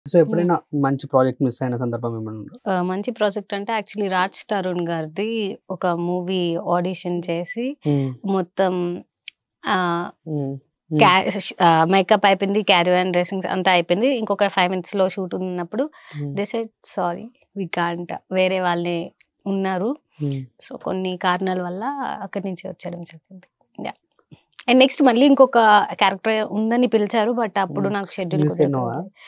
So ఎప్పుడైనా మంచి project miss అయిన సందర్భం ఏమైనా ఉందా ఆ, మంచి ప్రాజెక్ట్ అంటే యాక్చువల్లీ రాజ్ తరుణ్ గారిది ఒక మూవీ ఆడిషన్ చేసి మొత్తం మేకప్ అయిపోయింది క్యారీ అండ్ డ్రెస్సింగ్స్ అంతా అయిపోయింది ఇంకొక ఫైవ్ మినిట్స్ లో షూట్ ఉన్నప్పుడు they side sorry we can't వేరే వాళ్ళని ఉన్నారు సో కొన్ని కారణాల వల్ల అక్కడి నుంచి వచ్చేయడం జరిగింది అండ్ నెక్స్ట్ మళ్ళీ ఇంకొక క్యారెక్టర్ ఉందని పిలిచారు బట్ అప్పుడు Hmm. నాకు schedule You said no,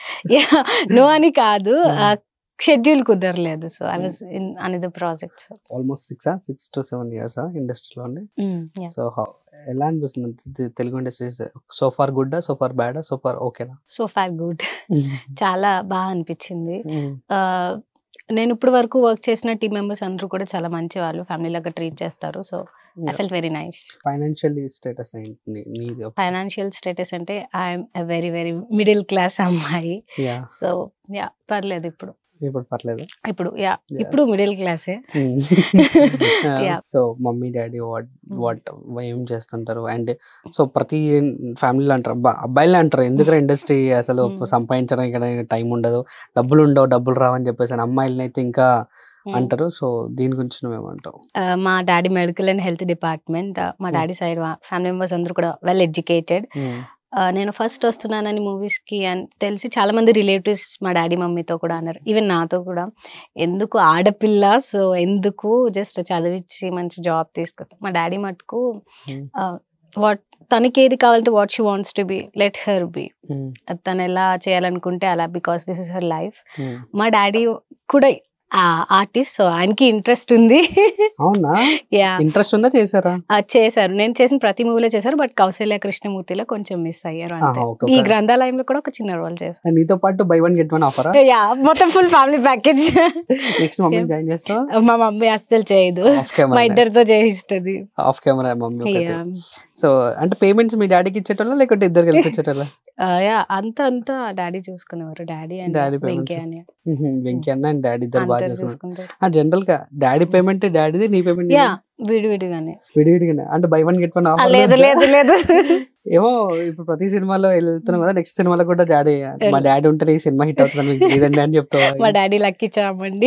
no అని కాదు Hmm. షెడ్యూల్ కుదరలేదు so I was in another projects almost six six to seven years ఇండస్ట్రీలో అండి సో ఎలా అనిపిస్తుంది తె- Telugu industry so far good so far bad so far ఓకేనా సో ఫార్ గుడ్ చాలా బాగా అనిపించింది ఆ, నేను ఇప్పుడు వరకు వర్క్ చేసిన టీం మెంబర్స్ అందరూ కూడా చాలా మంచి వాళ్ళు ఫ్యామిలీ లాగా ట్రీట్ చేస్తారు so I fell very nice financial status ఏంటి నీది ఫైనాన్షియల్ స్టేటస్ అంటే I'm very very middle class అమ్మాయి యా సో యా పర్లేదు ఇప్పుడు ఇప్పుడు పర్లేదు ఇప్పుడు యా ఇప్పుడు మిడిల్ క్లాసే Yeah. So mummy daddy what what ఏం చేస్తుంటారు అండ్ సో ప్రతి ఫ్యామిలీలో అంటారు అబ్బా అబ్బాయిలు అంటారు ఎందుకంటే ఇండస్ట్రీ అసలు Mm. సంపాదించడానికి టైం ఉండదు డబ్బులు ఉండవు డబ్బులు రావని చెప్పేసి అమ్మాయిలని అయితే ఇంకా అంటారు సో దీని గురించి నువ్వేమంటావు మా daddy medical and health department మా Hmm. Daddy side family members అందరూ కూడా వెల్ ఎడ్యుకేటెడ్ నేను ఫస్ట్ వస్తున్నానని మూవీస్ కి అని తెలిసి చాలా మంది రిలేటివ్స్ మా డాడీ మమ్మీతో కూడా అన్నారు ఈవెన్ నాతో కూడా ఎందుకు ఆడపిల్ల సో ఎందుకు జస్ట్ చదివించి మంచి జాబ్ తీసుకొస్తాం మా డాడీ మటుకు Hmm. వాట్ తనకి ఏది కావాలంటే what she wants to be let her be తను ఎలా చేయాలనుకుంటే అలా because this is her life మా డాడీ కూడా ఆర్టిస్ట్ సో ఆయనకి ఇంట్రెస్ట్ ఉంది అవునా యా ఇంట్రెస్ట్ ఉందా చేశారా చేశారు నేను చేసిన ప్రతి మూవీలో చేశారు బట్ కౌశల్య కృష్ణమూర్తిలో కొంచెం మిస్ అయ్యారు అంతే ఆహా, ఒక ఈ ప్ర- గ్రంథాలయంలో కూడా ఒక చిన్న రోల్ చేశారు నీతో పాటు బై వన్ గెట్ వన్ ఆఫరా యా మొత్తం full family package next mummy Yeah. Join చేస్తావా మా మమ్మీ అస్సలు చేయదు ఆఫ్ మా కెమెరా ఇద్దరితో చేయిస్తుంది ఆఫ్ కెమెరా మమ్మీ ఒకతే. Yeah. సో అంటే పేమెంట్స్ మీ డాడీకి ఇచ్చేటోళ్ళ లేకపోతే ఇద్దరు కలిపి ఇచ్చేటోళ్ళ ఆ, యా అంత అంతా డాడీ చూసుకునేవారు డాడీ అని Daddy payments. వెంకయ్య అని వెంకీ అన్న అండ్ డాడీ ఇద్దరు బాగా అందరు చేస్తున్నారు చూసుకుంటారు జనరల్ గా డాడీ పేమెంట్ డాడీది నీ పేమెంట్ యా విడివిడిగానే విడివిడిగానే అంటే బై వన్ గెట్ వన్ ఆ, లేదు లేదు లేదు ఏమో ఇప్పుడు ప్రతి సినిమాలో వెళ్తున్నాం కదా నెక్స్ట్ సినిమాలో కూడా డాడీ మా డాడీ ఉంటే ఈ సినిమా హిట్ అవుతుంది మీకు లేదండి అని మా చెప్తావా డాడీ లక్కీ చామండి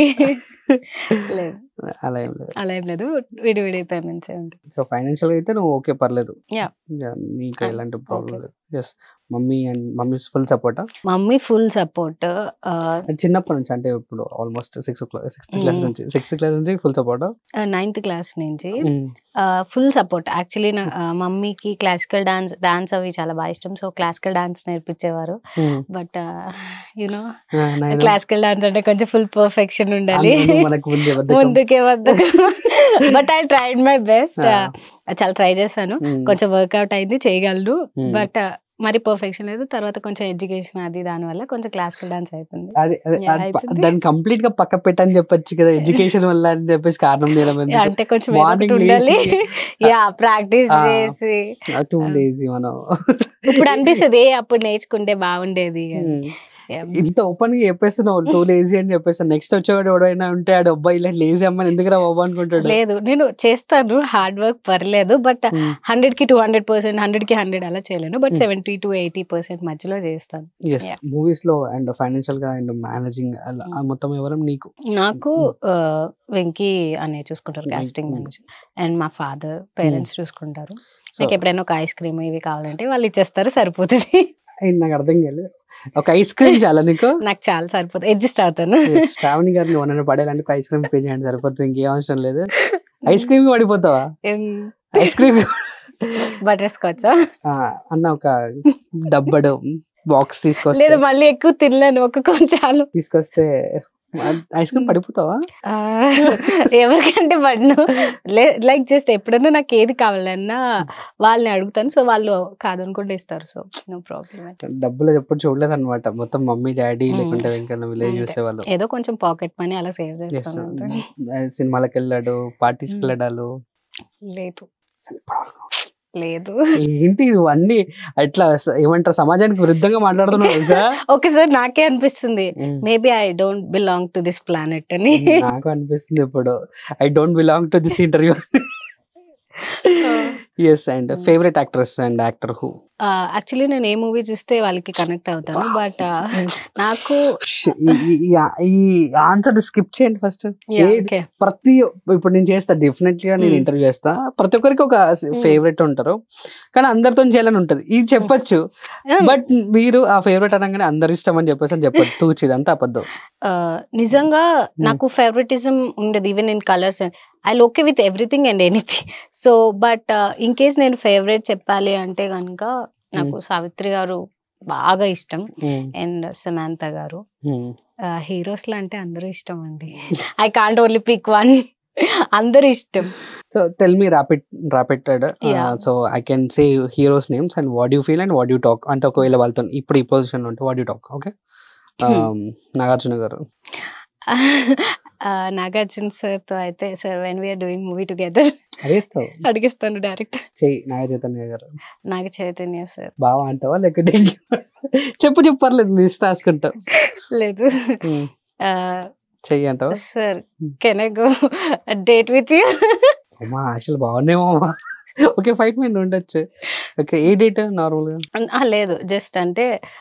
లేదు అలా ఏం లేదు అలా ఏం లేదు విడివిడి పేమెంట్స్ ఉంటాయి సో ఫైనాన్షియల్ అయితే నువ్వు ఓకే పర్లేదు Yeah. Yeah, నీకు I'm ఎలాంటి ప్రాబ్లం okay. లేదు yes mummy and mummy full support mummy full support చిన్నప్పటి నుంచి అంటే ఇప్పుడు almost six sixth class Mm. నుంచి సిక్స్త్ క్లాస్ నుంచి ఫుల్ సపోర్ట్ నైన్త్ క్లాస్ నుంచి ఫుల్ సపోర్ట్ యాక్చువల్లీ నా మమ్మీకి క్లాసికల్ డాన్స్ డాన్స్ అవి చాలా బాగా ఇష్టం సో క్లాసికల్ డాన్స్ నేర్పించేవారు బట్ యునో క్లాసికల్ డాన్స్ అంటే కొంచెం ఫుల్ పర్ఫెక్షన్ ఉండాలి మనకు ముందే బద్ధకం. ముందుకే వద్దు but I tried my best Ah. చాలా ట్రై చేశాను Mm. కొంచెం వర్కౌట్ అయింది చేయగలరు Mm. బట్ మరి పర్ఫెక్షన్ లేదు తర్వాత కొంచెం ఎడ్యుకేషన్ అది దాని వల్ల కొంచెం క్లాసికల్ డాన్స్ అవుతుంది అదే అదే Yeah, అది ప- అయిపోయింది. దాన్ని కంప్లీట్ గా పక్క పెట్టని చెప్పొచ్చు కదా ఎడ్యుకేషన్ వల్ల అని చెప్పేసి కారణం చేయడం ఎందుకు? అంటే కొంచెం Morning ఏదో ఒకటి ఉండాలి లేచి- యా ప్రాక్టీస్ Ah. చేసి టూ Ah. లేజీ మనం ఇప్పుడు అనిపిస్తుంది ఏ అప్పుడు నేర్చుకుంటే బాగుండేది అని. Yeah. ఇంత ఓపెన్ గా చెప్పేస్తున్నావు టూ లేజీ అని చెప్పేస్తాను నెక్స్ట్ వచ్చేవాడు ఎవడైనా ఉంటే ఆడు అబ్బాయి ఇలా లేజీ అమ్మని ఎందుకురా బాబు అనుకుంటాడు లేదు నేను చేస్తాను హార్డ్ వర్క్ పర్లేదు బట్ Mm. హండ్రెడ్ కి టూ హండ్రెడ్ పర్సెంట్ హండ్రెడ్ కి హండ్రెడ్ అలా చేయలేను but Mm. Seventy to eighty percent మధ్యలో చేస్తాను ఎస్ Yeah. మూవీస్ లో అండ్ ఫైనాన్షియల్ గా అండ్ మేనేజింగ్ Mm. మొత్తం ఎవరం నీకు నాకు ఆ, వెంకీ అనే చూసుకుంటారు వెంకీ. కాస్టింగ్ మేనేజర్ అండ్ మా ఫాదర్ పేరెంట్స్ చూసుకుంటారు సో నాకు ఎప్పుడైనా ఒక ఐస్ క్రీమ్ ఇవి కావాలంటే వాళ్ళు ఇచ్చేస్తారు సరిపోతుంది నాకు అర్థం కాలేదు ఒక ఐస్ క్రీమ్ చాలా నీకు నాకు చాలా సరిపోతుంది అడ్జస్ట్ అవుతాను Yes, శ్రావణి గారిని వన్ పడేయాలంటే ఒక ఐస్ క్రీమ్ పే చేయండి సరిపోతుంది ఇంకేం అవసరం లేదు ఐస్ క్రీమ్ పడిపోతావా ఐస్ క్రీమ్ బటర్ స్కాచ్ అన్న ఒక డబ్బడు బాక్స్ లేదు తీసుకొస్తే మళ్ళీ ఎక్కువ తినలేను ఒక కొంచాలు తీసుకొస్తే ఐస్ క్రీమ్ పడిపోతావా ఆ, ఎవరికంటే పడను లైక్ జస్ట్ ఎప్పుడన్నా నాకు ఏది కావాలన్నా వాళ్ళని అడుగుతాను సో వాళ్ళు కాదనుకుంటే ఇస్తారు సో నో ప్రాబ్లం డబ్బులు ఎప్పుడు చూడలేదు అనమాట మొత్తం మమ్మీ డాడీ Mm. లేకుంటే వెంకన్న విలేజ్ అంతే. చూసేవాళ్ళు ఏదో కొంచెం పాకెట్ మనీ అలా సేవ్ Yes, చేస్తాను అంతే. సినిమాలకు వెళ్ళాడు పార్టీస్ Mm. వెళ్ళడాలు లేదు లేదు ఏంటి ఇవన్నీ అట్లా స- ఏమంటారు సమాజానికి విరుద్ధంగా మాట్లాడుతున్నావు తెలుసా ఒకసారి నాకే అనిపిస్తుంది maybe I don't belong to this planet అని నాకు అనిపిస్తుంది ఇప్పుడు I don't belong to this interview yes and favourite actress and actor who actually నేను ఏ మూవీ చూస్తే వాళ్ళకి కనెక్ట్ అవుతాను బట్ నాకు ఈ- ఈ- ఈ- ఈ ఆన్సర్ స్కిప్ చేయండి ఫస్ట్ yeah, okay. ప్రతి ఇప్పుడు నేను చేస్తా డెఫినెట్లీ నేను Hmm. ఇంటర్వ్యూ చేస్తా ప్రతి ఒక్కరికి ఒక ఫేవరెట్ ఉంటారు కానీ అందరితో చేయాలని ఉంటది ఇది చెప్పొచ్చు Yeah. బట్ మీరు ఆ ఫేవరెట్ అనగానే అందరి ఇష్టం అని చెప్పేసి అని చెప్పొద్దు తూచి ఇదంతా అబద్ధం ఆ, నిజంగా నాకు ఫేవరెటిజం ఉండదు even in colours I okay with everything and anything so but in case నేను ఫేవరెట్ చెప్పాలి అంటే కనుక నాకు సావిత్రి గారు బాగా ఇష్టం అండ్ సమాంత గారు హీరోస్ లో అంటే అందరూ ఇష్టం అండి I can't only pick one అందరూ ఇష్టం so tell me rapid rapid Yeah. So I can say heroes names and what you feel and what you talk అంటే ఒకవేళ వాళ్ళతో ఇప్పుడు ఈ పొజిషన్ ఉంటే what you talk okay Nagarjuna garu ఆ, నాగార్జున సార్ తో అయితే sir when we are doing movie together అదేస్తావు అడిగిస్తాను డైరెక్ట్ చెయ్యి నాగ చైతన్య గారు నాగ చైతన్య సార్ బావా అంటావా లేకపోతే చెప్పు చెప్పు పర్లేదు లిస్ట్ రాసుకుంటావు లేదు చెయ్యి అంటావా sir can I go date with you అమ్మా ఆశలు బాగున్నాయేమో అమ్మా ఓకే ఫైట్ మీద ఉండొచ్చు ఓకే ఏ డేట్ నార్మల్ గా లేదు జస్ట్ అంటే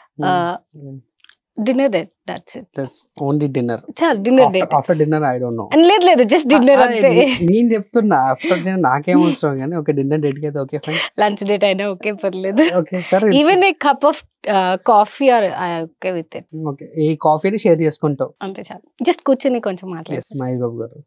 dinner date that's it only dinner చాలు dinner date after dinner I don't know లేదు లేదు జస్ట్ డిన్నర్ అంతే నేను చెప్తున్నా ఆఫ్టర్ డిన్నర్ నాకేం అవసరం కానీ ఓకే డిన్నర్ డేట్ కి అయితే ఓకే ఫైన్ లంచ్ డేట్ అయినా ఓకే పర్లేదు ఓకే సరే even a cup of coffee or okay with it okay ఈ కాఫీని షేర్ చేసుకుంటావు అంతే చాలు జస్ట్ కూర్చొని కొంచెం ఎస్ మాట్లాడు మహేష్ బాబు గారు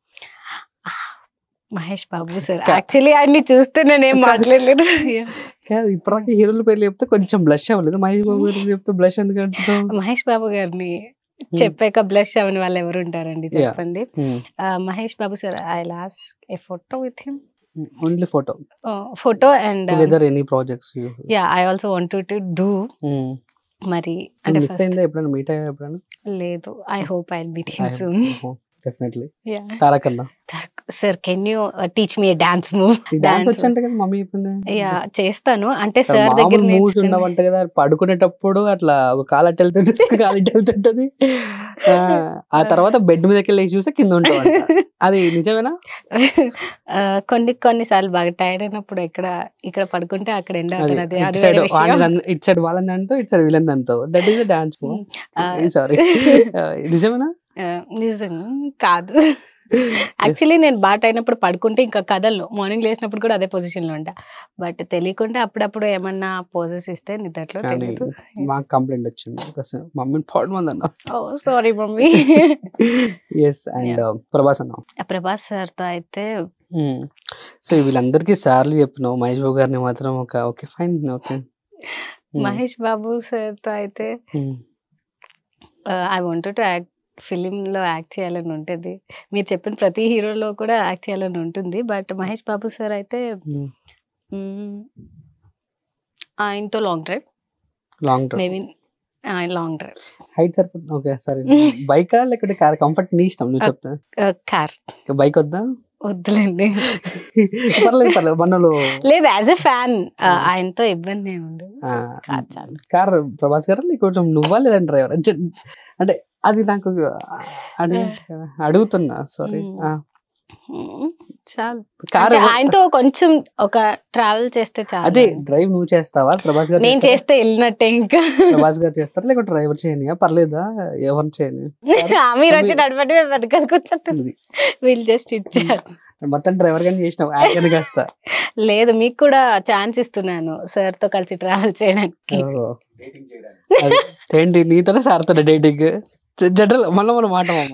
మహేష్ బాబు సార్ కా- యాక్చువల్లీ ఆయన్ని చూస్తే నేనేం మాట్లాడలేదు కాదు ఇప్పటిదాకా హీరోల పేర్లు చెప్తే కొంచెం బ్లష్ అవ్వలేదు మహేష్ బాబు గారు చెప్తే బ్లష్ ఎందుకు అంటున్నావు మహేష్ బాబు గారిని చెప్పాక బ్లష్ అవని వాళ్ళు ఎవరు ఉంటారండి Yeah. చెప్పండి ఆ, Mahesh Babu sir I last a photo with him only photo photo and together any projects yeah I also want to do మరి అంటే మిస్ first- అయిందా ఎప్పుడైనా మీట్ అయ్యా ఎప్పుడైనా లేదు I hope I meet him soon definitely yeah తారకన్నా sir can you teach me dance move dance Dance. వచ్చంట కదా మమ్మీ చెప్పింది యా చేస్తాను అంటే సార్ దగ్గర మామూలు మూవ్స్ నేర్చుకుని- ఉండవంట కదా పడుకునేటప్పుడు అట్లా ఒక కాలు అట్టు వెళ్తుంటది ఒక కాలు ఇటు వెళ్తుంటది ఆ, ఆ తర్వాత బెడ్ మీదకి వెళ్ళి చూస్తే కింద ఉంటాం అది నిజమేనా ఆ, కొన్ని కొన్ని సార్లు బాగా టైర్డ్ అయినప్పుడు ఇక్కడ ఇక్కడ పడుకుంటే అక్కడ ఎండ అది అవుతుంది అది ఇటు వేరే సైడ్ విషయం. ఇటు సైడ్ వాళ్ళని అంటూ ఇటు సైడ్ వీళ్ళని అంటూ దట్ ఈస్ డాన్స్ ఆ, సారీ నిజమేనా ఆ, నిజం కాదు యాక్చువల్లీ నేను బాట అయినప్పుడు పడుకుంటే ఇంకా కదల్లో మార్నింగ్ లేచినప్పుడు కూడా అదే పొజిషన్ లో ఉంటా బట్ తెలియకుండా అప్పుడప్పుడు ఏమన్నా పోజెస్ ఇస్తే నిద్రలో కానీ తెలియదు మాకు కంప్లైంట్ వచ్చింది ఒకసారి మమ్మీని పాడమంది అన్న oh sorry mummy yes and Prabhas అన్న ప్రభాస్ సార్ తో అయితే సో వీళ్ళందరికీ సార్లు చెప్పినావు మహేష్ బాబు గారిని మాత్రం ఒక okay fine okay Mahesh Babu sir తో అయితే I want to act film లో యాక్ట్ చేయాలని ఉంటుంది మీరు చెప్పిన ప్రతి హీరోలో కూడా యాక్ట్ చేయాలని ఉంటుంది బట్ మహేష్ బాబు సార్ అయితే మ్మ్, ఆయనతో long drive long drive maybe long drive height సరిపోతుంది ఓకే సరే బైకా లేకపోతే కార్ కంఫర్ట్ నీ ఇష్టం నువ్వు చెప్తా కార్ బైక్ వద్దా వద్దులేండి పర్లేదు పర్లేదు మనలో లేదు యాజ్ ఎ ఫ్యాన్ ఆయనతో ఇబ్బంది ఏమి ఉండదు ఆ, కార్ చాలు కార్ ప్రభాస్ గారు లేకపోతే నువ్వా లేదంటే డ్రైవర్ అంటే అది నాకు అడుగు అడుగుతున్నా సారీ మ్మ్, చాలు కార్ అంటే ఆయనతో కొంచెం ఒక ట్రావెల్ చేస్తే చాలు అదే డ్రైవ్ నువ్వు చేస్తావా ప్రభాస్ గారు నేను చేస్తారా? చేస్తే వెళ్ళినట్టే ఇంకా ప్రభాస్ గారు చేస్తారా లేకపోతే డ్రైవర్ చేయనియా పర్లేదా ఎవరిని చేయని మీరు వచ్చి నడపడి మేము వెనకాల కూర్చొని వీళ్ళు జస్ట్ ఇచ్చారు మొత్తం డ్రైవర్ గాని చేసినావు యాక్షన్ కాస్త లేదు మీకు కూడా ఛాన్స్ ఇస్తున్నాను సార్ తో కలిసి ట్రావెల్ చేయడానికి ఓ. అది ఏంటి నీతోనే సార్తో డేటింగ్ జనరల్ మళ్ళీ మనం మాట మామ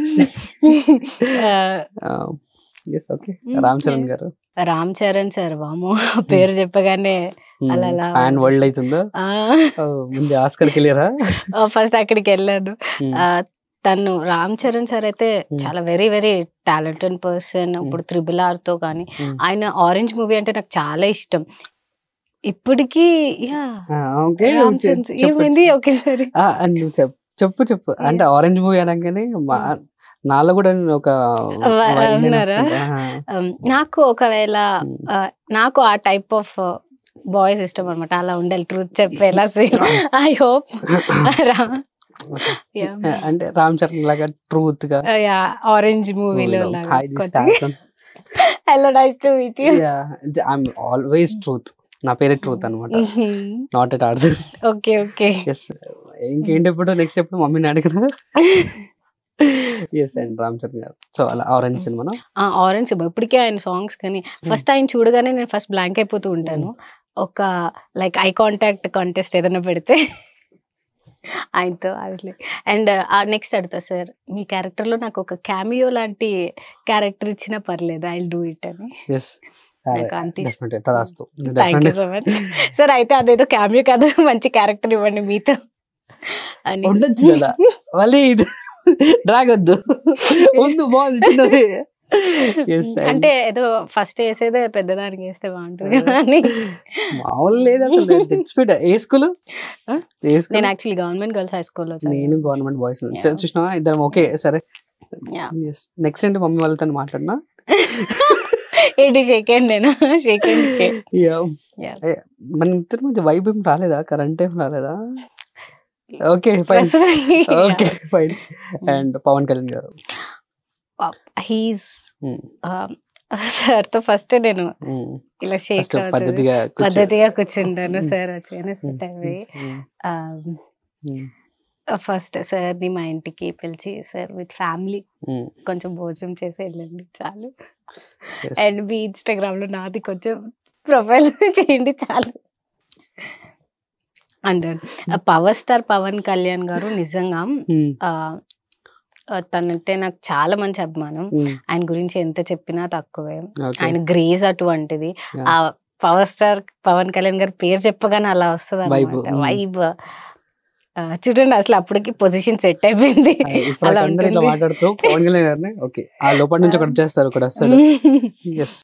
ఎస్ ఓకే రామ్ చరణ్ గారు రామ్ చరణ్ సార్ వామో పేరు చెప్పగానే అలా అలా ప్యాన్ వరల్డ్ అవుతుందో ఓ, ముందు ఆస్కర్కి వెళ్ళారా ఫస్ట్ అక్కడికి వెళ్ళాను ఆ, తను రామ్ చరణ్ సార్ అయితే Hmm. చాలా వెరీ వెరీ టాలెంటెడ్ పర్సన్ ఇప్పుడు త్రిబుల్ ఆర్ తో కానీ Hmm. ఆయన ఆరెంజ్ మూవీ అంటే నాకు చాలా ఇష్టం ఇప్పటికీ yeah okay Ram Charan sir- ఏమైంది ఒకేసారి నువ్వు చెప్పు చెప్పు చెప్పు అంటే ఆరెంజ్ మూవీ అనగానే మా- నాలో కూడా ఒక వా- vibe నేను ఉన్నారా? వస్తుంది. ఆహా. Um, నాకు ఒకవేళ Hmm. ఆ, నాకు ఆ టైప్ ఆఫ్ బాయ్స్ ఇష్టం అనమాట అలా ఉండాలి ట్రూత్ చెప్పేలా ఐ హోప్ Okay. అంటే రామ్ చరణ్ లాగా ట్రూత్ గా ఆరెంజ్ మూవీలో హాయ్ దిస్ టాక్సన్ hello nice to meet you I'm always truth నా పేరే ట్రూత్ అనమాట not at arts okay okay yes ఇంకేంటి ఇప్పుడు నెక్స్ట్ ఎప్పుడు మమ్మీని అడిగిన ఎస్ అండ్ రామ్ చరణ్ గారు సో అలా ఆరెంజ్ సినిమా ఆరెంజ్ ఇప్పటికే ఆయన సాంగ్స్ కానీ ఫస్ట్ ఆయన చూడగానే నేను ఫస్ట్ బ్లాంక్ అయిపోతూ ఉంటాను ఒక లైక్ ఐ కాంటాక్ట్ కాంటెస్ట్ ఏదైనా పెడితే ఆయనతో అండ్ నెక్స్ట్ అడుగుతా సార్ మీ క్యారెక్టర్ లో నాకు ఒక క్యామియో లాంటి క్యారెక్టర్ ఇచ్చినా పర్లేదు ఐ డూ ఇట్ అని ఎస్ నాకు అంత ఇష్టం. డెఫినెట్లీ తదాస్తు thank you so much sir అయితే అదేదో క్యామియో కాదు మంచి క్యారెక్టర్ ఇవ్వండి మీతో అని ఉండొచ్చు కదా మళ్ళీ ఇది డ్రాగ్ వద్దు ముందు బాగుంది చిన్నది ఎస్ అంటే ఏదో ఫస్ట్ వేసేదే పెద్దదానికి వేస్తే బాగుంటుంది కదా అని మామూలు లేదు అసలు తెచ్చిపెట్ట ఏ స్కూల్ ఆ? ఏ స్కూల్ నేను యాక్చువల్లీ గవర్నమెంట్ గర్ల్స్ హై స్కూల్లో నేను గవర్నమెంట్ బాయ్స్ Yeah. చూసినా ఇద్దరం ఓకే సరే Yeah. నెక్స్ట్ ఏంటి మమ్మీ వాళ్ళతో మాట్లాడినా ఏంటి షేకండ్ నేను షేకండ్ Yeah. Yeah. ఏ, మన ఇద్దరి మధ్య వైబ్ ఏం రాలేదా కరెంట్ ఏం రాలేదా okay fine okay fine and Pavan Kalyan garu he's Hmm. Sir తో ఫస్ట్ నేను Hmm. ఇలా షేక్ ఫస్ట్ పద్ధతిగా కూర్చో. పద్ధతిగా కూర్చుంటాను Hmm. సార్ వచ్చి సెట్ అయిపోయి Hmm. Hmm. ఫస్ట్ సార్ ని మా ఇంటికి పిలిచి సార్ విత్ ఫ్యామిలీ Hmm. కొంచెం భోజనం చేసి వెళ్ళండి చాలు Yes. అండ్ మీ ఇన్స్టాగ్రామ్ లో నాది కొంచెం ప్రొఫైల్ చేయండి చాలు and power star Pavan Kalyan garu నిజంగా Hmm. ఆ, ఆ, తనంటే నాకు చాలా మంచి అభిమానం Hmm. ఆయన గురించి ఎంత చెప్పినా తక్కువే Okay. ఆయన గ్రేజ్ అటువంటిది Yeah. ఆ పవర్ స్టార్ పవన్ కళ్యాణ్ గారి పేరు చెప్పగానే అలా వస్తుంది Vibe. అనమాట Mm. వైబ్ చూడండి అసలు అప్పటికి పొజిషన్ సెట్ అయిపోయింది అదే, ఇప్పుడు అలా అందరూ ఇట్లా ఉంటుంది. మాట్లాడుతూ పవన్ కళ్యాణ్ గారిని ఓకే ఆ లోపల నుంచి ఒకటి చేస్తారు ఒకటి వస్తాడు ఎస్